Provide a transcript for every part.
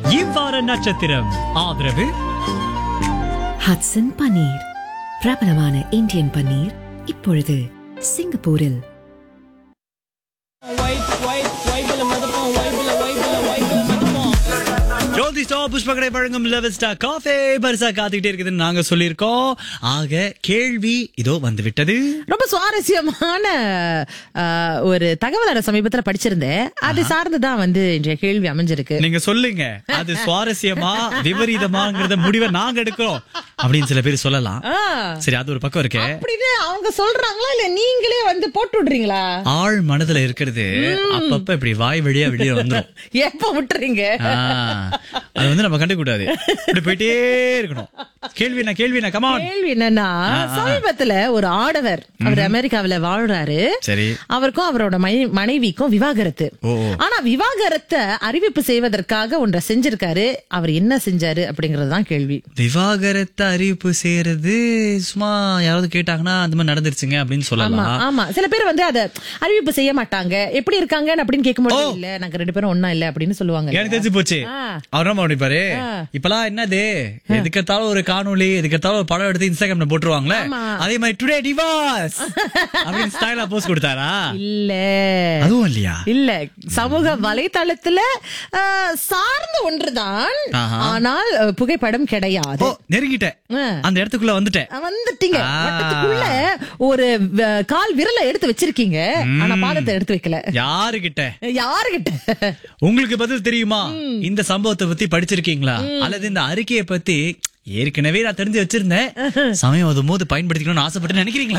இவ்வார நட்சத்திரம் ஆதரவு ஹட்சன் பன்னீர் பிரபலமான இந்தியன் பன்னீர் இப்பொழுது சிங்கப்பூரில் ஜோதி ஸ்டா புஷ்பகடை வழங்கும் லெவஸ்டா காஃபே பரிசா காத்துக்கிட்டே இருக்குதுன்னு நாங்க சொல்லியிருக்கோம் ஆக கேள்வி இதோ வந்து விட்டது ரொம்ப சுவாரஸ்யமான ஆஹ், ஒரு தகவல் நான் சமீபத்துல படிச்சிருந்தேன் அது சார்ந்துதான் வந்து இன்றைய கேள்வி அமைஞ்சிருக்கு நீங்க சொல்லுங்க அது சுவாரஸ்யமா விபரீதமாங்கிறத முடிவை நாங்க எடுக்கிறோம் அப்படின்னு சில பேர் சொல்லலாம் ஆ, சரி அது ஒரு பக்கம் இருக்கு அப்படின்னு அவங்க சொல்றாங்களா இல்ல நீங்களே வந்து போட்டு விடுறீங்களா ஆழ் மனதுல இருக்கிறது அப்பப்ப இப்படி வாய் வழியா வெளியே வந்துரும் எப்ப விட்டுறீங்க ஆ, அது வந்து நம்ம கண்டுக்க கூடாது இப்படி போயிட்டே இருக்கணும் கேள்வி என்ன கேள்வி என்ன கமான் கேள்வி என்னன்னா சமீபத்துல ஒரு ஆடவர் அவர் அமெரிக்காவுல வாழ்றாரு சரி அவருக்கும் அவரோட மனை- மனைவிக்கும் விவாகரத்து ஓ, ஓ. ஆனா விவாகரத்தை அறிவிப்பு செய்வதற்காக ஒன்றை செஞ்சிருக்காரு அவர் என்ன செஞ்சாரு அப்படிங்கறது தான் கேள்வி விவாகரத்து அறிவிப்பு செய்யறது சும்மா யாராவது கேட்டாங்கன்னா அந்த மாதிரி நடந்துருச்சுங்க அப்படின்னு ஆமா சொல்லலாம் ஆமா சில பேர் வந்து அத அறிவிப்பு செய்ய மாட்டாங்க எப்படி இருக்காங்க அப்படின்னு கேட்கும்போது இல்ல நாங்க ரெண்டு பேரும் ஒண்ணா இல்ல அப்படின்னு சொல்லுவாங்க எனக்கு தெரிஞ்சு போச்சு ஆ. அவர் என்ன பண்ணிப்பாரு இப்பெல்லாம் என்னது எதுக்கெடுத்தாலும் ஒரு காணொளி எதுக்கெடுத்தாலும் ஒரு படம் எடுத்து இன்ஸ்டாகிராம்ல போட்டுருவாங்களே ஆமா. அதே மாதிரி டுடே டிவாஸ் அப்படின்னு ஸ்டைலா போஸ்ட் கொடுத்தாரா இல்ல அதுவும் இல்லையா இல்ல சமூக வலைதளத்துல அஹ், சார்ந்த ஒன்றுதான் ஆஹா. ஆனால் அஹ், புகைப்படம் கிடையாது ஓ நெருங்கிட்டேன் ஆ. அந்த இடத்துக்குள்ள வந்துட்டேன் வந்துட்டீங்க ஆ. வட்டத்துக்குள்ள ஒரு வ- கால் விரலை எடுத்து வச்சிருக்கீங்க ஆனா பாதத்தை எடுத்து வைக்கல யாருகிட்ட யாருகிட்ட உங்களுக்கு பதில் தெரியுமா இந்த சம்பவத்தை பத்தி படிச்சிருக்கீங்களா அல்லது இந்த அறிக்கையை பத்தி ஏற்கனவே நான் தெரிஞ்சு வச்சிருந்தேன் சமயம் அதும் போது பயன்படுத்திக்கணும்னு ஆசைப்பட்டு நினைக்கிறீங்களா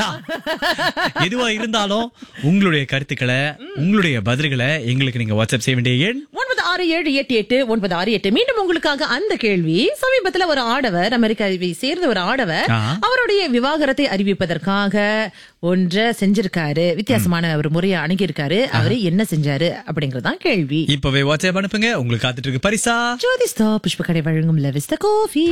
எதுவா இருந்தாலும் உங்களுடைய கருத்துக்களை உங்களுடைய பதில்களை எங்களுக்கு நீங்க வாட்ஸ்அப் செய்ய வேண்டிய எண் ஒன்பது ஆறு ஏழு எட்டு எட்டு ஒன்பது ஆறு எட்டு மீண்டும் உங்களுக்காக அந்த கேள்வி சமீபத்துல ஒரு ஆடவர் அமெரிக்காவை சேர்ந்த ஒரு ஆடவர் ஆஹா. அவருடைய விவாகரத்தை அறிவிப்பதற்காக ஒன்றை செஞ்சிருக்காரு வித்தியாசமான ஒரு முறையை அணுகியிருக்காரு அவரு என்ன செஞ்சாரு அப்படிங்கறதுதான் கேள்வி இப்பவே வாட்ஸ்அப் அனுப்புங்க உங்களுக்கு காத்துட்டு இருக்கு பரிசா ஜோதிஸ்தா புஷ்பக்கடை வழங்கும் லெவிஸ்த கோஃபி